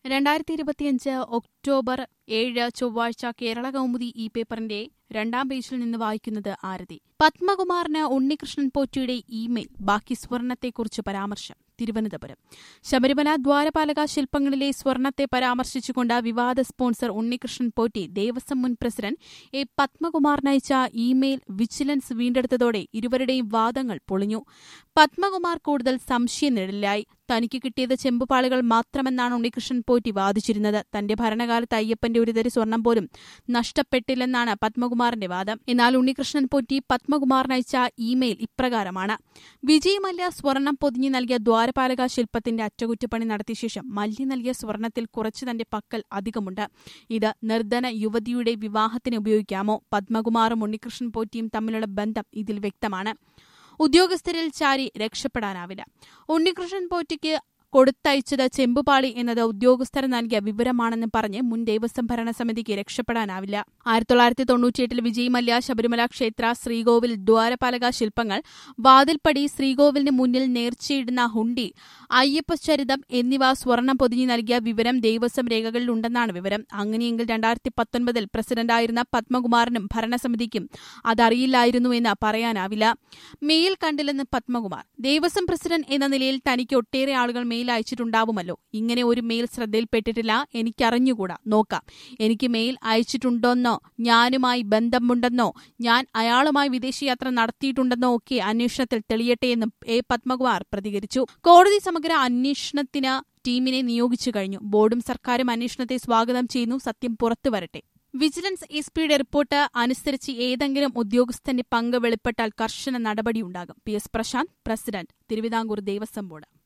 രണ്ടായിരത്തി ഇരുപത്തിയഞ്ച് ഒക്ടോബർ ഏഴ് ചൊവ്വാഴ്ച കേരള കൗമുദി ഈ പേപ്പറിന്റെ രണ്ടാം പേജിൽ നിന്ന് വായിക്കുന്നത് ആരതി പത്മകുമാറിന് ഉണ്ണികൃഷ്ണൻ പോറ്റിയുടെ ഇമെയിൽ ബാക്കി സ്വർണത്തെക്കുറിച്ച് പരാമർശം തിരുവനന്തപുരം ശബരിമല ദ്വാരപാലക ശില്പങ്ങളിലെ സ്വർണത്തെ പരാമർശിച്ചുകൊണ്ട് വിവാദ സ്പോൺസർ ഉണ്ണികൃഷ്ണൻ പോറ്റി ദേവസ്വം മുൻ പ്രസിഡന്റ് എ പത്മകുമാറിനയച്ച ഇമെയിൽ വിജിലൻസ് വീണ്ടെടുത്തതോടെ ഇരുവരുടെയും വാദങ്ങൾ പൊളിഞ്ഞു പത്മകുമാർ കൂടുതൽ സംശയനിഴലിലായി തനിക്ക് കിട്ടിയത് ചെമ്പുപാളികൾ മാത്രമെന്നാണ് ഉണ്ണികൃഷ്ണൻ പോറ്റി വാദിച്ചിരുന്നത് തന്റെ ഭരണകാലത്ത് അയ്യപ്പന്റെ ഒരു തരി സ്വർണം പോലും നഷ്ടപ്പെട്ടില്ലെന്നാണ് പത്മകുമാറിന്റെ വാദം എന്നാൽ ഉണ്ണികൃഷ്ണൻ പോറ്റി പത്മകുമാറിനയച്ച ഇമെയിൽ ഇപ്രകാരമാണ് വിജയ് മല്യ സ്വർണം പൊതിഞ്ഞു നൽകിയ ദ്വാരപാലക ശില്പത്തിന്റെ അറ്റകുറ്റപ്പണി നടത്തിയ ശേഷം മല്യ നൽകിയ സ്വർണത്തിൽ കുറച്ച് തന്റെ പക്കൽ അധികമുണ്ട് ഇത് നിർധന യുവതിയുടെ വിവാഹത്തിന് ഉപയോഗിക്കാമോ പത്മകുമാറും ഉണ്ണികൃഷ്ണൻ പോറ്റിയും തമ്മിലുള്ള ബന്ധം ഇതിൽ വ്യക്തമാണ് ഉദ്യോഗസ്ഥരിൽ ചാരി രക്ഷപ്പെടാനാവില്ല ഉണ്ണികൃഷ്ണൻ പോറ്റിക്ക് കൊടുത്തയച്ചത് ചെമ്പുപാളി എന്നത് ഉദ്യോഗസ്ഥർ നൽകിയ വിവരമാണെന്ന് പറഞ്ഞ് മുൻ ദേവസ്വം ഭരണസമിതിക്ക് രക്ഷപ്പെടാനാവില്ല ആയിരത്തി തൊള്ളായിരത്തി തൊണ്ണൂറ്റിയെട്ടിൽ വിജയ് മല്യ ശബരിമല ക്ഷേത്ര ശ്രീകോവിൽ ദ്വാരപാലക ശില്പങ്ങൾ വാതിൽപ്പടി ശ്രീകോവിലിന് മുന്നിൽ നേർച്ചയിടുന്ന ഹുണ്ടി അയ്യപ്പചരിതം എന്നിവ സ്വർണം പൊതിഞ്ഞു നൽകിയ വിവരം ദേവസ്വം രേഖകളിലുണ്ടെന്നാണ് വിവരം അങ്ങനെയെങ്കിൽ രണ്ടായിരത്തി പത്തൊൻപതിൽ പ്രസിഡന്റായിരുന്ന പത്മകുമാറിനും ഭരണസമിതിക്കും അതറിയില്ലായിരുന്നുവെന്ന് പറയാനാവില്ല മെയിൽ കണ്ടില്ലെന്ന് പത്മകുമാർ ദേവസ്വം പ്രസിഡന്റ് എന്ന നിലയിൽ തനിക്ക് ഒട്ടേറെ ആളുകൾ മെയിൽ അയച്ചിട്ടുണ്ടാവുമല്ലോ ഇങ്ങനെ ഒരു മെയിൽ ശ്രദ്ധയിൽപ്പെട്ടിട്ടില്ല എനിക്കറിഞ്ഞുകൂടാ നോക്കാം എനിക്ക് മെയിൽ അയച്ചിട്ടുണ്ടോന്നോ ഞാനുമായി ബന്ധമുണ്ടെന്നോ ഞാൻ അയാളുമായി വിദേശയാത്ര നടത്തിയിട്ടുണ്ടെന്നോ ഒക്കെ അന്വേഷണത്തിൽ തെളിയട്ടെയെന്നും എ പത്മകുമാർ പ്രതികരിച്ചു കോടതി സമഗ്ര അന്വേഷണത്തിന് ടീമിനെ നിയോഗിച്ചു കഴിഞ്ഞു ബോർഡും സർക്കാരും അന്വേഷണത്തെ സ്വാഗതം ചെയ്യുന്നു സത്യം പുറത്തുവരട്ടെ വിജിലൻസ് എസ് പിയുടെ റിപ്പോർട്ട് അനുസരിച്ച് ഏതെങ്കിലും ഉദ്യോഗസ്ഥന്റെ പങ്ക് വെളിപ്പെട്ടാൽ കർശന നടപടിയുണ്ടാകും P S Prashanth president Thiruvithamkoor Devaswom board